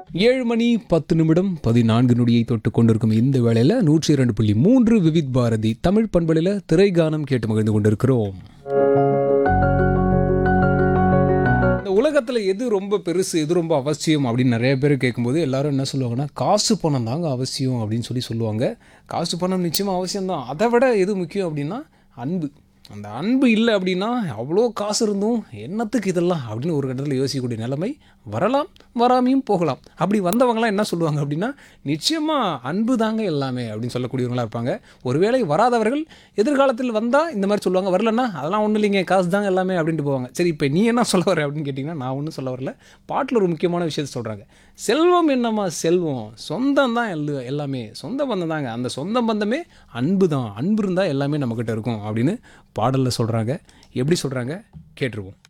ஏழு மணி பத்து நிமிடம் பதினான்கு நொடியை தொட்டு கொண்டிருக்கும் இந்த வேளையில் நூற்றி இரண்டு புள்ளி மூன்று விவித் பாரதி தமிழ் பண்பலில் திரைகானம் கேட்டு மகிழ்ந்து கொண்டிருக்கிறோம் இந்த உலகத்தில் எது ரொம்ப பெருசு எது ரொம்ப அவசியம் அப்படின்னு நிறைய பேர் கேட்கும்போது எல்லாரும் என்ன சொல்லுவாங்கன்னா காசு பணம் தாங்க அவசியம் அப்படின்னு சொல்லி சொல்லுவாங்க காசு பணம் நிச்சயமாக அவசியம்தான் அதை விட எது முக்கியம் அப்படின்னா அன்பு அந்த அன்பு இல்லை அப்படின்னா அவ்வளோ காசு இருந்தும் என்னத்துக்கு இதெல்லாம் அப்படின்னு ஒரு கட்டத்தில் யோசிக்கக்கூடிய நிலைமை வரலாம் வராமையும் போகலாம் அப்படி வந்தவங்களாம் என்ன சொல்லுவாங்க அப்படின்னா நிச்சயமாக அன்பு தாங்க எல்லாமே அப்படின்னு சொல்லக்கூடியவங்களா இருப்பாங்க ஒருவேளை வராதவர்கள் எதிர்காலத்தில் வந்தால் இந்த மாதிரி சொல்லுவாங்க வரலன்னா அதெல்லாம் ஒன்றும் இல்லைங்க காசு தாங்க எல்லாமே அப்படின்ட்டு போவாங்க சரி இப்போ நீ என்ன சொல்ல வர அப்படின்னு கேட்டிங்கன்னா நான் ஒன்றும் சொல்ல வரல பாட்டில் ஒரு முக்கியமான விஷயத்தை சொல்கிறாங்க செல்வம் என்னம்மா செல்வம் சொந்தம் தான் எல்லா எல்லாமே சொந்த பந்தம் தாங்க அந்த சொந்த பந்தமே அன்பு தான் அன்பு இருந்தால் எல்லாமே நம்மக்கிட்ட இருக்கும் அப்படின்னு பாடலில் சொல்கிறாங்க எப்படி சொல்கிறாங்க கேட்டுருவோம்